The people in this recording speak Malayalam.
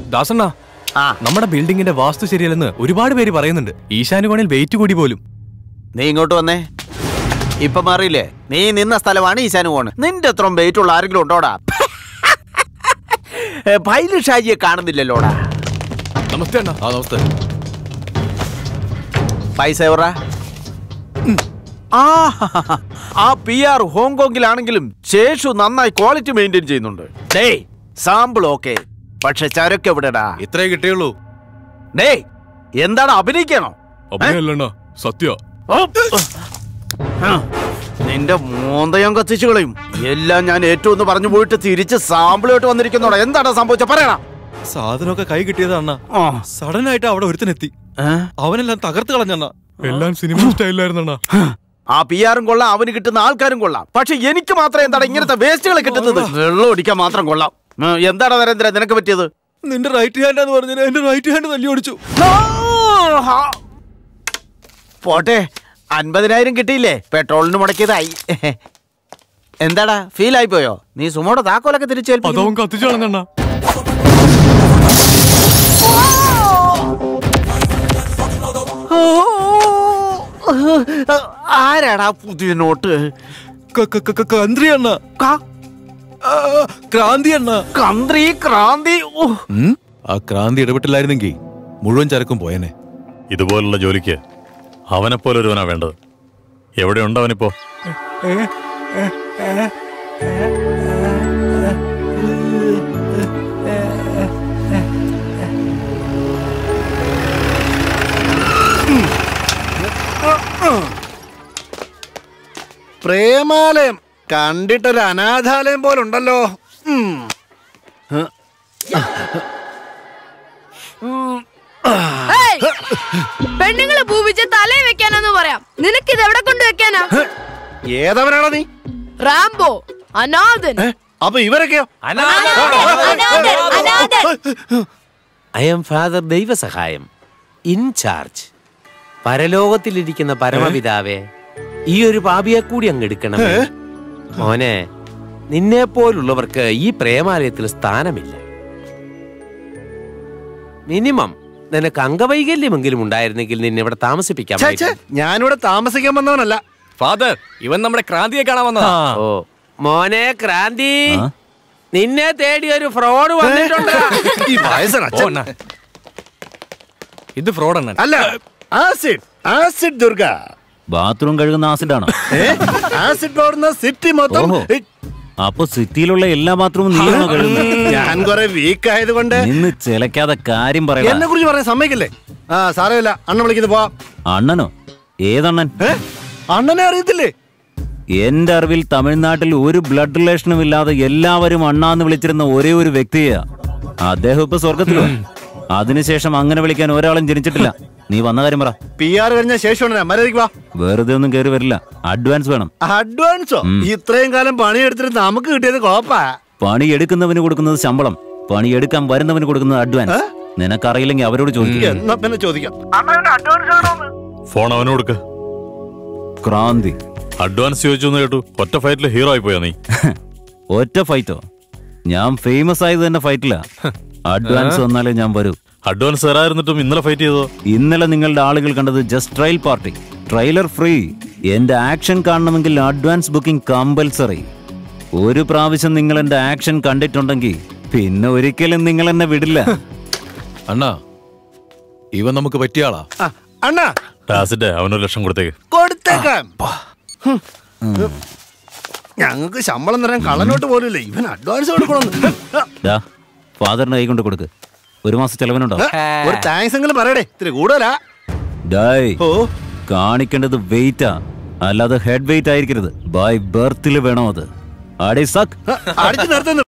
ദാസണ്ണ ആ നമ്മുടെ ബിൽഡിങ്ങിന്റെ വാസ്തു ശരിയല്ലെന്ന് ഒരുപാട് പേര് പറയുന്നുണ്ട് ഈശാനുകോണിൽ വെയിറ്റ് കൂടി പോലും നീ ഇങ്ങോട്ട് വന്നേ ഇപ്പൊ മാറിയില്ലേ നീ നിന്ന സ്ഥലമാണ് ഈശാനു കോണ് നിന്റെ അത്രയും വെയിറ്റ് ഉള്ള ആരെങ്കിലും ഉണ്ടോടാ ഏ, പൈലറ്റ് ഷാജിയെ കാണുന്നില്ലല്ലോടാ നമസ്തേ അണ്ണ ആ നമസ്തേ പൈസ എവറ ആ ആ പി ആർ ഹോങ്കോങ്ങിലാണെങ്കിലും ശേഷു നന്നായി ക്വാളിറ്റി മെയിൻറ്റെയിൻ ചെയ്യുന്നുണ്ട് ഡേയ് സാമ്പിൾ ഓക്കെ പക്ഷെ ചരക്ക് എവിടെടാ ഇത്രേ കിട്ടിയുള്ളൂ ഡേയ് എന്താണ് അഭിനയിക്കണോ അഭിനയല്ലണ്ണ സത്യ ആ, നിന്റെ മോന്തയം കത്തിച്ചു കളയും എല്ലാം ഞാൻ ഏറ്റവും ഒന്ന് പറഞ്ഞു പോയിട്ട് തിരിച്ച് സാമ്പിളായിട്ട് വന്നിരിക്കുന്നോടാ എന്താണ് സംഭവിച്ച പറയണ സാധനമൊക്കെ കൈ കിട്ടിയത് അണ്ണ ആ സഡൻ ആയിട്ട് അവിടെ ഒരുത്തനെത്തി ഏ? അവനെല്ലാം തകർത്ത് കളഞ്ഞണ്ണ എല്ലാം സിനിമ സ്റ്റൈലായിരുന്നണ്ണ ആ പി ആറും കൊള്ളാം അവന് കിട്ടുന്ന ആൾക്കാരും കൊള്ളാം പക്ഷെ എനിക്ക് മാത്രം എന്താണ് ഇങ്ങനത്തെ വേസ്റ്റുകൾ കിട്ടുന്നത് വെള്ളം ഒടിക്കാൻ മാത്രം കൊള്ളാം ഉം, എന്താണ് നരേന്ദ്ര നിനക്ക് പറ്റിയത് നിന്റെ റൈറ്റ് ഹാൻഡ് എന്ന് പറഞ്ഞാൽ എന്റെ റൈറ്റ് ഹാൻഡ് തല്ലി ഓടിച്ചു ആ, ഹാ. പോട്ടെ അൻപതിനായിരം കിട്ടിയില്ലേ പെട്രോളിന് മുടക്കിയതായി എന്താടാ ഫീൽ ആയി പോയോ നീ സുമോടെ താക്കോലൊക്കെ തിരിച്ചേൽപ്പിക്കും അതവൻ കത്തിച്ചു കളഞ്ഞണ്ണ ആരാടാ പുതിയ നോട്ട് കന്ത്രി അണ്ണ ക- ആ, ക്രാന്തി അണ്ണ കന്ത്രി ക്രാന്തി ഓ. ആ ക്രാന്തി ഇടപെട്ടില്ലായിരുന്നെങ്കിൽ മുഴുവൻ ചരക്കും പോയനെ ഇതുപോലുള്ള ജോലിക്ക് അവനെപ്പോലെ ഒരുവനാ വേണ്ടത് എവിടെയുണ്ട് അവനിപ്പോ പ്രേമാലയം കണ്ടിട്ടൊരു അനാഥാലയം പോലുണ്ടല്ലോ ഉം. ഏയ്! പെണ്ണുങ്ങളെ പൂവിച്ച് തലയിൽ വെക്കാനാന്ന് പറയാം നിനക്ക് ഇത് എവിടെ കൊണ്ട് വെക്കാനാ ഏതവനാണോ നീ റാംബോ അനാഥൻ ഏ? അപ്പൊ ഇവരൊക്കെയോ I M father Daivasahayam in charge പരലോകത്തിലിരിക്കുന്ന പരമപിതാവേ ഈ ഒരു പാപിയെ കൂടി അങ്ങ് എടുക്കണം മോനെ നിന്നെ പോലുള്ളവർക്ക് ഈ പ്രേമാലയത്തിൽ സ്ഥാനമില്ല മിനിമം നിനക്ക് അംഗവൈകല്യമെങ്കിലും ഉണ്ടായിരുന്നെങ്കിൽ നിന്നെ ഇവിടെ ഛേ, ഛേ, താമസിപ്പിക്കാം ഞാനിവിടെ താമസിക്കാൻ വന്നവനല്ല ഫാദർ ഇവൻ നമ്മുടെ ക്രാന്തിയെ കാണാൻ വന്നതാ ഓ മോനെ ക്രാന്തി നിന്നെ തേടി ഒരു ഫ്രോഡ് വന്നിട്ടുണ്ട് ഈ വയസ്സൻ ഓ അച്ഛൻ അണ്ണ ഇത് ഫ്രോഡ് അണ്ണൻ അല്ല ആസിഡ് ആസിഡ് ദുർഗ ബാത്റൂം കഴുകുന്ന ആസിഡാണോ ഏ? ആസിഡ് പൗഡർന്ന സിറ്റി മൊത്തം ഓഹോ. ഏയ്, അപ്പൊ സിറ്റിയിലുള്ള എല്ലാ ബാത്റൂമും നീയാണോ കഴുകുന്നത് ഞാൻ കുറെ വീക്ക് ആയതുകൊണ്ട് നിന്ന് ചിലക്കാതെ കാര്യം എന്നെ പറയണ കുറിച്ച് പറയാൻ സമ്മതിക്കില്ലേ ആ സാരമില്ല അണ്ണൻ വിളിക്കുന്നത് പോവാം അണ്ണനോ ഏതണ്ണൻ ഏ? അണ്ണനെ അറിയത്തില്ലേ എന്റെ അറിവിൽ തമിഴ്നാട്ടിൽ ഒരു ബ്ലഡ് റിലേഷനും ഇല്ലാതെ എല്ലാവരും അണ്ണാന്ന് വിളിച്ചിരുന്ന ഒരേ ഒരു വ്യക്തിയാ അദ്ദേഹം ഇപ്പൊ സ്വർഗത്തിലോ അതിനുശേഷം അങ്ങനെ വിളിക്കാൻ ഒരാളും ജനിച്ചിട്ടില്ല നീ വന്ന കാര്യം പറ പി ആർ കഴിഞ്ഞ ശേഷമാണ് മര്യാദയ്ക്ക് വാ വെറുതെ ഒന്നും കയറി വരില്ല അഡ്വാൻസ് വേണം അഡ്വാൻസോ ഇത്രയും കാലം പണിയെടുത്തിട്ട് നമുക്ക് കിട്ടിയത് കോപ്പാ പണി എടുക്കുന്നവന് കൊടുക്കുന്നത് ശമ്പളം പണി എടുക്കാൻ വരുന്നവന് കൊടുക്കുന്നത് അഡ്വാൻസ് നിനക്കറിയില്ലെങ്കിൽ അവരോട് ചോദിക്കുക എന്നാ പിന്നെ ചോദിക്കാം ഫോൺ അവന് കൊടുക്ക ക്രാന്തി അഡ്വാൻസ് ചോദിച്ചു എന്ന് കേട്ടു ഒറ്റ ഫൈറ്റിൽ ഹീറോ ആയി പോയാ നീ ഒറ്റ ഫൈറ്റോ ഞാൻ ഫേമസ് ആയത് തന്നെ ഫൈറ്റിലാ അഡ്വാൻസ് വന്നാലേ ഞാൻ വരൂ അഡ്വാൻസ് തരായിരുന്നിട്ടും ഇന്നലെ ഫൈറ്റ് ചെയ്തോ ഇന്നലെ നിങ്ങളുടെ ആളുകൾ കണ്ടത് just trial party trailer free എന്റെ ആക്ഷൻ കാണണമെങ്കിൽ അഡ്വാൻസ് ബുക്കിംഗ് കമ്പൽസറി ഒരു പ്രാവശ്യം നിങ്ങൾ എന്റെ ആക്ഷൻ കണ്ടിട്ടുണ്ടെങ്കിൽ പിന്നെ ഒരിക്കലും നിങ്ങൾ എന്നെ വിടില്ല അണ്ണാ ഇവൻ നമുക്ക് പറ്റിയ ആളാ ആ, അണ്ണാ ടാസിന്റെ അവനൊരു ലക്ഷം കൊടുത്തേക്ക് കൊടുത്തേക്കാം ഹും. ഞങ്ങൾക്ക് ശമ്പളം തരാൻ കള്ളനോട്ട് പോലുമില്ല ഇവൻ അഡ്വാൻസ് കൊടുക്കണമെന്ന് ഡാ ഫാദറിന്റെ കൈ കൊണ്ട് കൊടുക്ക് ഒരു മാസം ചെലവിനുണ്ടോ ഒരു താങ്ക്സ് എങ്കിലും പറയടേ ഇത്തിരി കൂടുതലാ ഡായ് ഓ കാണിക്കേണ്ടത് വെയിറ്റാ അല്ലാതെ ഹെഡ് വെയിറ്റ് ആയിരിക്കരുത് ബൈ ബർത്തിൽ വേണോ അത് അടി സക് അടിച്ചു നിർത്തുന്നു